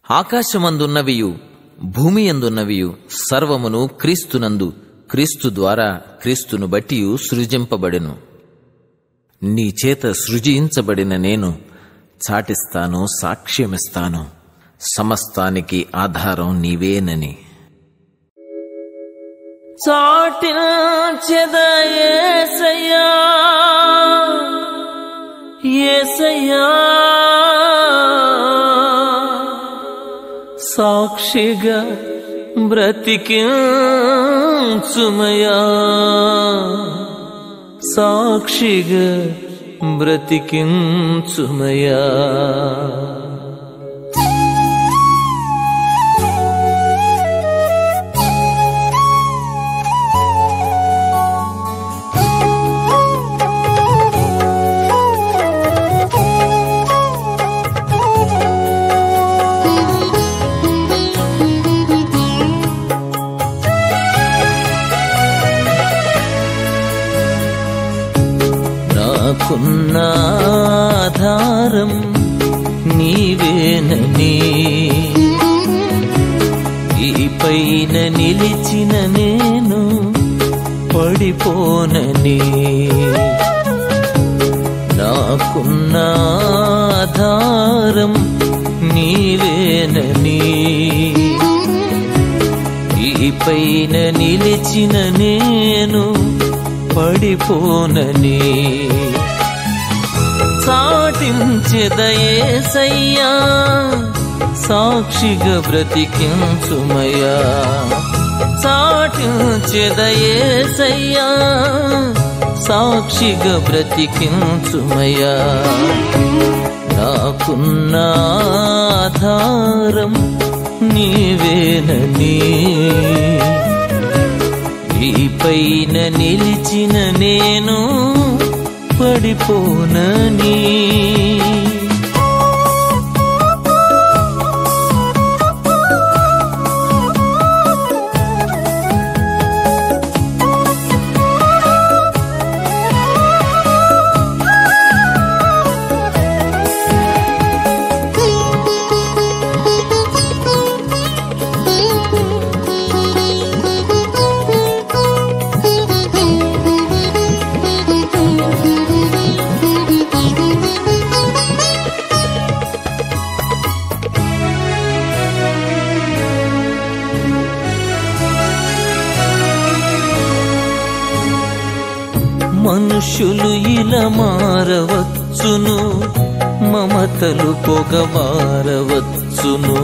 ఆకాశమందున్నవియు భూమి ఎందున్నవియు సర్వమును క్రీస్తునందు క్రీస్తు ద్వారా క్రీస్తును బట్టియు సృజింపబడెను నీ చేత సృజించబడిన నేను చాటిస్తాను సాక్ష్యమిస్తాను సమస్తానికి ఆధారం నీవేనని చాటించెదయేసయ్యా ఏసయ్యా సాక్షిగా బ్రతికించుమయా సాక్షిగా బ్రతికించుమయా నాకున్న ఆధారం నీవేనని ఈ పైన నిలిచిన నేను పడిపోనని నాకున్న ఆధారం నీవేనని ఈ పైన నిలిచిన నేను పడిపోనని చాటించెదయేసయ్యా సాక్షిగా బ్రతికించుమయ్యా చాటించెదయేసయ్యా సాక్షిగా బ్రతికించుమయ్యా నాకున్న ఆధారం నీవేనని ఈ పైన నిలిచిన నేను పడిపోనని మనుషులు ఇలా మారవచ్చును మమతలు పొగవారవచ్చును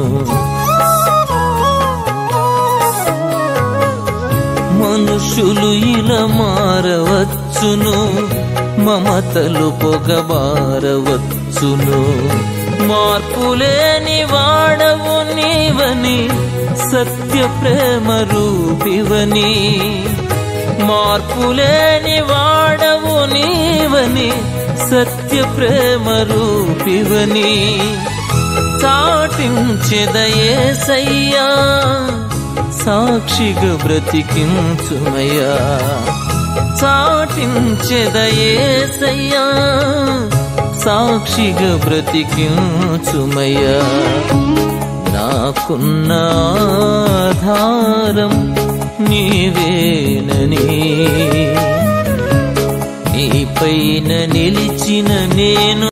మనుషులు ఇలా మారవచ్చును మమతలు పొగబారవచ్చును మార్పులేని వాడవు నీవని సత్య ప్రేమ రూపివని మార్పులేని వాడవు నీవని సత్య ప్రేమ రూపివని చాటించెదయేసయ్యా సాక్షిగా బ్రతికించుమయ్యా చాటించెదయేసయ్యా సాక్షిగా బ్రతికించుమయ్యా నాకున్న ఆధారం నీవేనని నీ పైన నిలిచిన నేను